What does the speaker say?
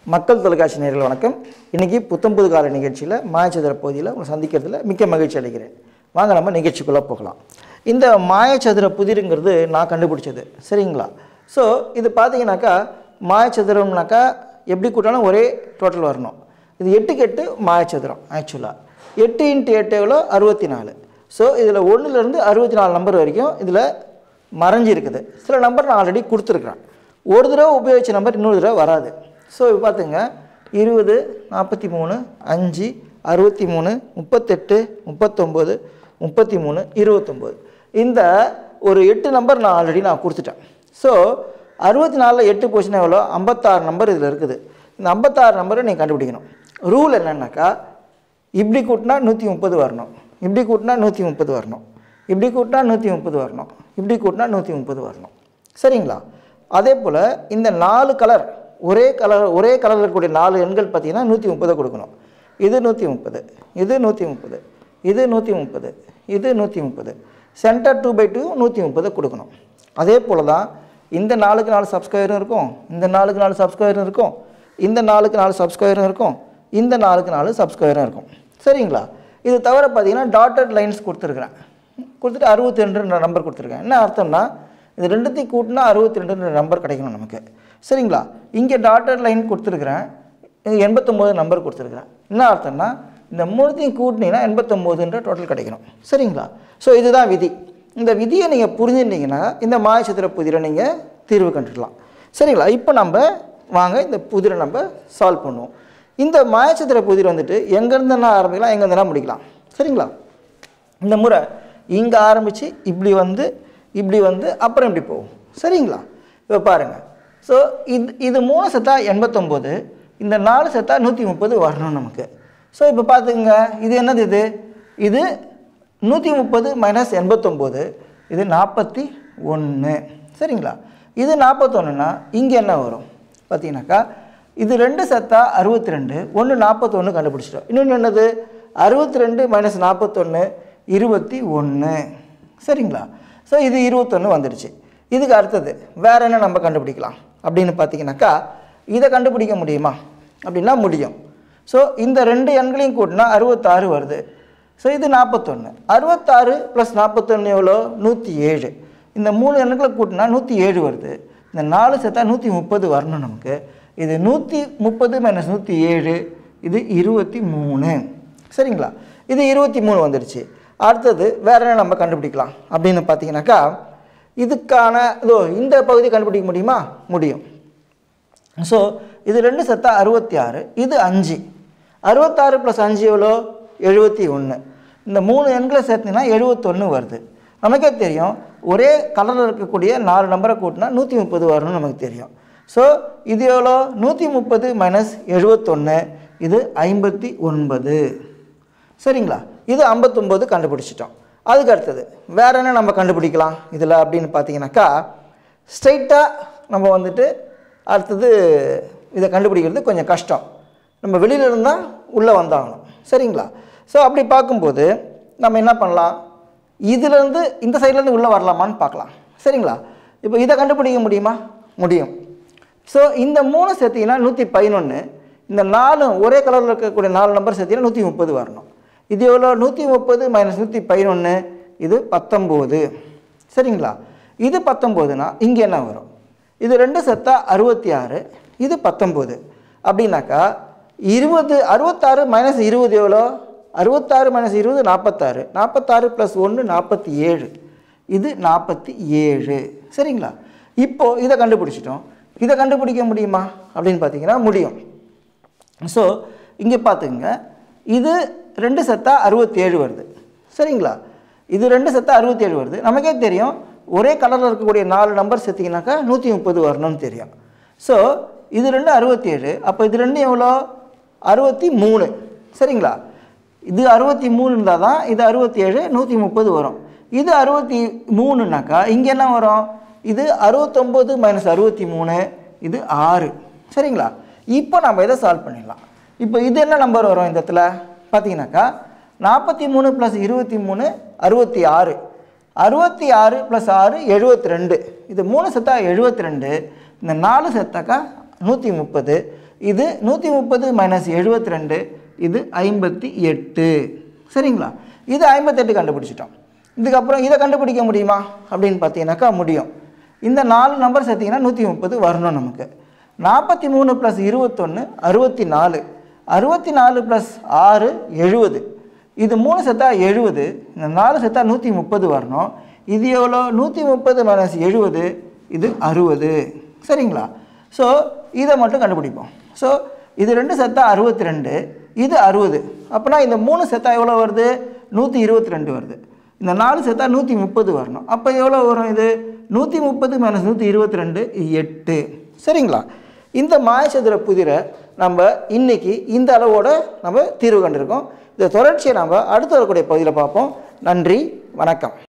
மக்கள் தொலைக்காட்சி நேயர்கள் வணக்கம் இன்றைக்கி புத்தம்புது கால நிகழ்ச்சியில் மாயச்சதுர பகுதியில் உங்களை சந்திக்கிறதுல மிக்க மகிழ்ச்சி அடைகிறேன் வாங்க நம்ம நிகழ்ச்சிக்குள்ளே போகலாம் இந்த மாயச்சதுர புதிருங்கிறது நான் கண்டுபிடிச்சது சரிங்களா ஸோ இது பார்த்தீங்கன்னாக்கா மாயச்சதுரம்னாக்கா எப்படி கூட்டாலும் ஒரே டோட்டல் வரணும் இது எட்டுக்கு எட்டு மாயச்சதுரம் ஆக்சுவலாக எட்டு இன்ட்டு எட்டு எவ்வளோ அறுபத்தி நாலு ஸோ இதில் ஒன்றுலேருந்து அறுபத்தி நாலு நம்பர் வரைக்கும் இதில் மறைஞ்சு இருக்குது சில நம்பர் நான் ஆல்ரெடி கொடுத்துருக்குறேன் ஒரு தடவை உபயோகித்த நம்பர் இன்னொரு தடவை வராது ஸோ இப்போ பார்த்துங்க இருபது நாற்பத்தி மூணு அஞ்சு அறுபத்தி மூணு முப்பத்தெட்டு முப்பத்தொம்போது முப்பத்தி மூணு இருபத்தொம்போது இந்த ஒரு எட்டு நம்பர் நான் ஆல்ரெடி நான் கொடுத்துட்டேன் ஸோ அறுபத்தி நாலில் எட்டு போச்சுன்னா எவ்வளோ ஐம்பத்தாறு நம்பர் இதில் இருக்குது இந்த ஐம்பத்தாறு நம்பரை நீங்கள் கண்டுபிடிக்கணும் ரூல் என்னென்னாக்கா இப்படி கூட்டினா நூற்றி முப்பது வரணும் இப்படி கூட்டினா நூற்றி முப்பது வரணும் இப்படி கூட்டினா நூற்றி முப்பது வரணும் இப்படி கூட்டினா நூற்றி முப்பது வரணும் சரிங்களா அதே போல் இந்த நாலு கலர் ஒரே கலர் ஒரே கலரில் இருக்கக்கூடிய நாலு எண்கள் பார்த்தீங்கன்னா நூற்றி முப்பதை கொடுக்கணும் இது நூற்றி முப்பது இது நூற்றி முப்பது இது நூற்றி முப்பது இது நூற்றி முப்பது சென்டர் டூ பை டூ நூற்றி முப்பதை கொடுக்கணும் அதே போல் தான் இந்த நாலுக்கு நாலு சப்ஸ்கிரைபரும் இருக்கும் இந்த நாலுக்கு நாலு சப்ஸ்கிரைபரும் இருக்கும் இந்த நாலுக்கு நாலு சப்ஸ்கிரைபரும் இருக்கும் இந்த நாலுக்கு நாலு சப்ஸ்கிரைபரும் இருக்கும் சரிங்களா இது தவிர பார்த்தீங்கன்னா டாட்டட் லைன்ஸ் கொடுத்துருக்குறேன் கொடுத்துட்டு அறுபத்தி ரெண்டுன்ற நம்பர் கொடுத்துருக்கேன் என்ன அர்த்தம்னா இது ரெண்டுத்தையும் கூட்டினா அறுபத்தி ரெண்டுன்ற நம்பர் கிடைக்கணும் நமக்கு சரிங்களா இங்கே டாட்டட் லைன் கொடுத்துருக்குறேன் இது எண்பத்தொம்போது நம்பர் கொடுத்துருக்குறேன் என்ன அர்த்தம்னா இந்த மூணுத்தையும் கூட்டினீங்கன்னா எண்பத்தொம்போதுன்ற டோட்டல் கிடைக்கணும் சரிங்களா ஸோ இதுதான் விதி இந்த விதியை நீங்கள் புரிஞ்சுட்டீங்கன்னா இந்த மாயச்சத்திர புதிரை நீங்கள் தீர்வு கண்டுடலாம் சரிங்களா இப்போ நம்ம வாங்க இந்த புதிரை நம்ம சால்வ் பண்ணுவோம் இந்த மாயச்சத்திர புதிர் வந்துட்டு எங்கேருந்துனா ஆரம்பிக்கலாம் எங்கேருந்துனா முடிக்கலாம் சரிங்களா இந்த முறை இங்கே ஆரம்பித்து இப்படி வந்து இப்படி வந்து அப்புறம் இப்படி போகும் சரிங்களா இப்போ பாருங்கள் ஸோ இது இது மூணு செத்தா எண்பத்தொம்போது இந்த நாலு செத்தா நூற்றி முப்பது வரணும் நமக்கு ஸோ இப்போ பார்த்துக்குங்க இது என்னது இது இது நூற்றி முப்பது மைனஸ் எண்பத்தொம்போது இது நாற்பத்தி ஒன்று சரிங்களா இது நாற்பத்தொன்றுனா இங்கே என்ன வரும் பார்த்தீங்கன்னாக்கா இது ரெண்டு செத்தா அறுபத்தி ரெண்டு ஒன்று நாற்பத்தொன்று கண்டுபிடிச்சிட்டோம் இன்னொன்று என்னது அறுபத்தி ரெண்டு மைனஸ் நாற்பத்தொன்று இருபத்தி ஒன்று சரிங்களா ஸோ இது இருபத்தொன்று வந்துடுச்சு இதுக்கு அடுத்தது வேறு என்ன நம்ம கண்டுபிடிக்கலாம் அப்படின்னு பார்த்தீங்கன்னாக்கா இதை கண்டுபிடிக்க முடியுமா அப்படின்னா முடியும் ஸோ இந்த ரெண்டு எண்களையும் கூட்டினா அறுபத்தாறு வருது ஸோ இது நாற்பத்தொன்று அறுபத்தாறு ப்ளஸ் நாற்பத்தொன்று எவ்வளோ நூற்றி ஏழு இந்த மூணு எண்களை கூட்டினா நூற்றி ஏழு வருது இந்த நாலு சேர்த்தா நூற்றி முப்பது வரணும் நமக்கு இது நூற்றி முப்பது மைனஸ் நூற்றி ஏழு இது இருபத்தி மூணு சரிங்களா இது இருபத்தி மூணு வந்துடுச்சு அடுத்தது வேற என்ன நம்ம கண்டுபிடிக்கலாம் அப்படின்னு பார்த்தீங்கன்னாக்கா இதுக்கான இதோ இந்த பகுதி கண்டுபிடிக்க முடியுமா முடியும் ஸோ இது ரெண்டு செத்தா அறுபத்தி ஆறு இது அஞ்சு அறுபத்தாறு ப்ளஸ் அஞ்சு எவ்வளோ எழுபத்தி ஒன்று இந்த மூணு எண்களை சேர்த்தீங்கன்னா எழுபத்தொன்று வருது நமக்கே தெரியும் ஒரே கலரில் இருக்கக்கூடிய நாலு நம்பரை கூட்டினா நூற்றி முப்பது வரணும்னு நமக்கு தெரியும் ஸோ இது எவ்வளோ நூற்றி முப்பது மைனஸ் எழுபத்தொன்று இது ஐம்பத்தி ஒன்பது சரிங்களா இது ஐம்பத்தொம்போது கண்டுபிடிச்சிட்டோம் அதுக்கு அடுத்தது வேற என்ன நம்ம கண்டுபிடிக்கலாம் இதில் அப்படின்னு பார்த்தீங்கன்னாக்கா ஸ்ட்ரைட்டாக நம்ம வந்துட்டு அடுத்தது இதை கண்டுபிடிக்கிறது கொஞ்சம் கஷ்டம் நம்ம வெளியில இருந்தால் உள்ளே வந்தாகணும் சரிங்களா ஸோ அப்படி பார்க்கும்போது நம்ம என்ன பண்ணலாம் இதுலேருந்து இந்த சைட்லேருந்து உள்ளே வரலாமான்னு பார்க்கலாம் சரிங்களா இப்போ இதை கண்டுபிடிக்க முடியுமா முடியும் ஸோ இந்த மூணு சேர்த்திங்கன்னா நூற்றி பதினொன்று இந்த நாலும் ஒரே கலரில் இருக்கக்கூடிய நாலு நம்பர் சேர்த்திங்கன்னா நூற்றி முப்பது வரணும் இது எவ்வளோ நூற்றி முப்பது மைனஸ் நூற்றி பதினொன்று இது பத்தொம்போது சரிங்களா இது பத்தொம்போதுனா இங்கே என்ன வரும் இது ரெண்டு செத்தா அறுபத்தி ஆறு இது பத்தொம்போது அப்படின்னாக்கா இருபது அறுபத்தாறு மைனஸ் இருபது எவ்வளோ அறுபத்தாறு மைனஸ் இருபது நாற்பத்தாறு நாற்பத்தாறு ப்ளஸ் ஒன்று நாற்பத்தி ஏழு இது நாற்பத்தி ஏழு சரிங்களா இப்போது இதை கண்டுபிடிச்சிட்டோம் இதை கண்டுபிடிக்க முடியுமா அப்படின்னு பார்த்தீங்கன்னா முடியும் ஸோ இங்கே பார்த்துங்க இது ரெண்டு செத்தா அறுபத்தி ஏழு வருது சரிங்களா இது ரெண்டு செத்தா அறுபத்தி ஏழு வருது நமக்கே தெரியும் ஒரே கலரில் இருக்கக்கூடிய நாலு நம்பர் சேர்த்திங்கனாக்கா நூற்றி முப்பது வரணும்னு தெரியும் ஸோ இது ரெண்டு அறுபத்தி ஏழு அப்போ இது ரெண்டு எவ்வளோ அறுபத்தி மூணு சரிங்களா இது அறுபத்தி மூணு இருந்தால் தான் இது அறுபத்தி ஏழு நூற்றி முப்பது வரும் இது அறுபத்தி மூணுனாக்கா இங்கே என்ன வரும் இது அறுபத்தொம்போது மைனஸ் அறுபத்தி மூணு இது ஆறு சரிங்களா இப்போ நம்ம இதை சால்வ் பண்ணிடலாம் இப்போ இது என்ன நம்பர் வரும் இந்த இடத்துல பார்த்தீங்கன்னாக்கா நாற்பத்தி மூணு ப்ளஸ் இருபத்தி மூணு அறுபத்தி ஆறு அறுபத்தி ஆறு ப்ளஸ் ஆறு எழுபத்தி ரெண்டு இது மூணு செத்தா எழுபத்தி ரெண்டு இந்த நாலு செத்தாக்கா நூற்றி முப்பது இது நூற்றி முப்பது மைனஸ் எழுபத்தி ரெண்டு இது ஐம்பத்தி எட்டு சரிங்களா இது ஐம்பத்தெட்டு கண்டுபிடிச்சிட்டோம் இதுக்கப்புறம் இதை கண்டுபிடிக்க முடியுமா அப்படின்னு பார்த்தீங்கன்னாக்கா முடியும் இந்த நாலு நம்பர் சேர்த்திங்கன்னா நூற்றி முப்பது வரணும் நமக்கு நாற்பத்தி மூணு ப்ளஸ் இருபத்தொன்று அறுபத்தி நாலு அறுபத்தி நாலு ப்ளஸ் ஆறு எழுபது இது மூணு செத்தா எழுபது இந்த நாலு செத்தா நூற்றி முப்பது வரணும் இது எவ்வளோ நூற்றி முப்பது மைனஸ் எழுபது இது அறுபது சரிங்களா ஸோ இதை மட்டும் கண்டுபிடிப்போம் ஸோ இது ரெண்டு செத்தா அறுபத்தி ரெண்டு இது அறுபது அப்போனா இந்த மூணு செத்தா எவ்வளோ வருது நூற்றி இருபத்தி ரெண்டு வருது இந்த நாலு செத்தா நூற்றி முப்பது வரணும் அப்போ எவ்வளோ வரும் இது நூற்றி முப்பது மைனஸ் நூற்றி இருபத்தி ரெண்டு எட்டு சரிங்களா இந்த மாயச்சதுர புதிரை நம்ம இன்னைக்கு இந்த அளவோட நம்ம தீர்வு கண்டிருக்கோம் இந்த தொடர்ச்சியை நம்ம அடுத்து வரக்கூடிய பகுதியில் பார்ப்போம் நன்றி வணக்கம்